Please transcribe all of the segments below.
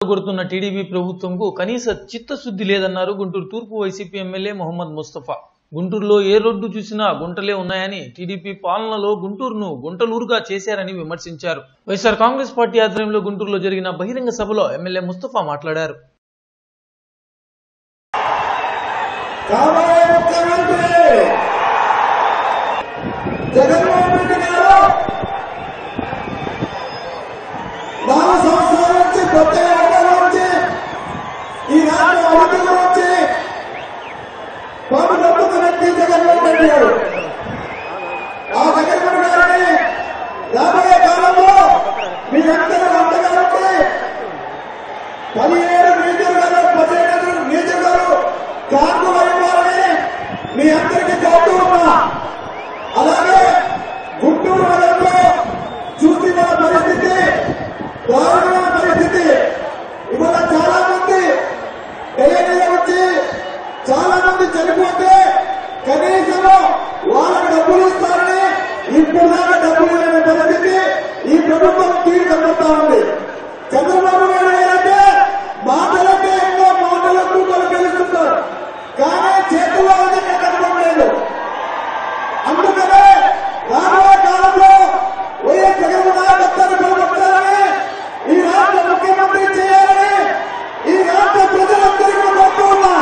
కొడుతున్న టీడీపీ ప్రభుత్వంకు కనీస చిత్తశుద్ధి లేదన్నారు గుంటూరు తూర్పు వైసీపీ ఎమ్మెల్యే మొహమ్మద్ ముస్తఫా గుంటూరులో ఏ రోడ్డు చూసినా గుంటలే ఉన్నాయని టీడీపీ పాలనలో గుంటూరును గుంటలూరుగా చేశారని విమర్శించారు వైఎస్ఆర్ కాంగ్రెస్ పార్టీ ఆధ్వర్యంలో గుంటూరులో జరిగిన బహిరంగ సభలో ఎమ్మెల్యే ముస్తఫా మాట్లాడారు కాబోయే ముఖ్యమంత్రి జగన్మోహన్ రెడ్డి గారు నాలుగు సంవత్సరాల నుంచి కొత్త ఎన్నికల నుంచి ఈ రాష్ట్ర అభివృద్ధి నుంచి పన్ను నమ్ముతున్న వ్యక్తి జగన్మోహన్ రెడ్డి గారు ఆ జగన్మోహన్ గారిని రాబోయే కాలంలో మీ అందరూ అండగా ఉండి పదిహేడు నియోజకవర్గాలు పదిహేడు నియోజకవర్గాలు కార్డు వైపాలని మీ అందరికీ కోరుతూ ఉన్నా అలాగే గుంటూరు నగరంలో చూసిన పరిస్థితి దారుణమైన పరిస్థితి ఇవాళ చాలా మంది డైరీలో వచ్చి చాలా మంది చనిపోతే కనీసం వాళ్ళకి డబ్బులు ఇస్తారని ఇప్పుడు దాకా డబ్బులు లేని పరిస్థితి ఈ ప్రభుత్వం తీరుతా ఉంది చంద్రబాబు నాయుడు గారంటే మాటలకే ఎక్కువ మాటలకు వాళ్ళు గెలుస్తున్నారు కానీ చేతుల్లో అది కనపడలేదు అందుకనే రాబోయే కాలంలో వైఎస్ జగన్ నాయకత్వాన్ని బలపరచాలని ఈ రాష్ట్ర ముఖ్యమంత్రి చేయాలని ఈ రాష్ట్ర ప్రజలందరికీ కోరుతూ ఉన్నా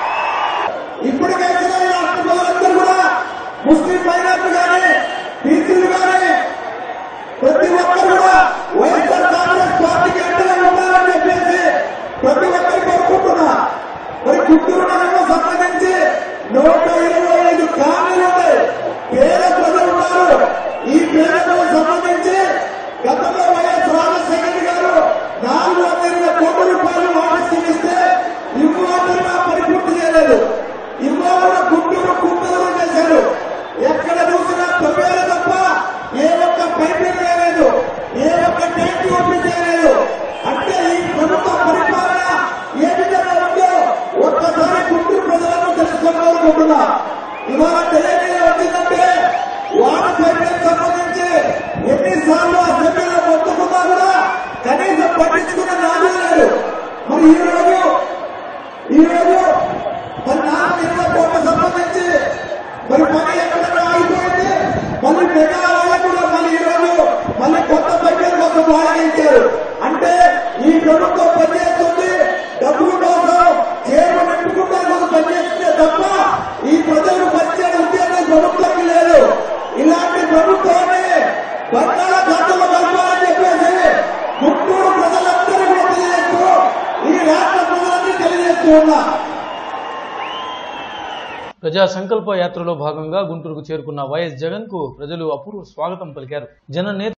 ఇప్పటికైతే ఈ రాష్ట్ర ప్రజలందరూ కూడా ముస్లిం మైనార్టీ కానీ బీసీలు కానీ ప్రతి ఒక్కరు కూడా వైఎస్ఆర్ కాంగ్రెస్ పార్టీకి అండగా ఉండాలని చెప్పేసి ప్రతి ఒక్కరు కోరుకుంటున్నా మరి గుంటూరు నగరంలో సంబంధించి నూట ఇరవై ఐదు కాలనీలు ఉన్నాయి పేద ప్రజలు ఉన్నారు ఈ పేద ప్రజలకు సంబంధించి గతంలో వైఎస్ రాజశేఖర గారు నాలుగు వందల ఇరవై కోట్ల రూపాయలు వాటర్స్ ఇస్తే ఇవ్వాలన్నా పరిపూర్తి చేయలేదు ఇవ్వాలన్న గుంటూరు గుంటూరు చేశారు ఎక్కడ చూసినా తొమ్మిది తప్ప ఏ ఒక్క పైపింగ్ చేయలేదు ఏ ఒక్క ట్యాంక్ ఓపెన్ చేయలేదు అంటే ఈ ప్రభుత్వ పరిపాలన ఏ విధంగా ఉందో ఒక్కసారి గుంటూరు ప్రజలను తెలుసుకోవాలనుకుంటున్నా ఇవాళ తెలియజేయ వచ్చిందంటే వాటర్ పైపింగ్ సంబంధించి ఎన్నిసార్లు అసెంబ్లీలో మొత్తుకున్నా కూడా కనీసం పట్టించుకున్న నాదే లేదు మరి ఈ రోజు ఈ రోజు మరి నాకు ఇరవై కోట్ల సంబంధించి మరి పని ఎక్కడన్నా ఆగిపోయింది మళ్ళీ మెగా వాళ్ళకు కూడా మళ్ళీ ఈ రోజు మళ్ళీ కొత్త పైపేరు కోసం వాడగించారు అంటే ఈ ప్రభుత్వం పనిచేస్తుంది డబ్బుల కోసం చేరు నింపుకుంటే కోసం పనిచేస్తుందే తప్ప ఈ ప్రజలు పనిచేయడం ఉద్యోగం ప్రభుత్వానికి లేదు ఇలాంటి ప్రభుత్వాన్ని బంగాళ ఖాతాలో కలపాలని చెప్పేసి గుంటూరు ప్రజలందరూ కూడా తెలియజేస్తూ ఈ రాష్ట్ర ప్రజలందరూ తెలియజేస్తూ ఉన్నా ప్రజా సంకల్ప యాత్రలో భాగంగా గుంటూరుకు చేరుకున్న వైఎస్ జగన్ కు ప్రజలు అపూర్వ స్వాగతం పలికారు జన నేత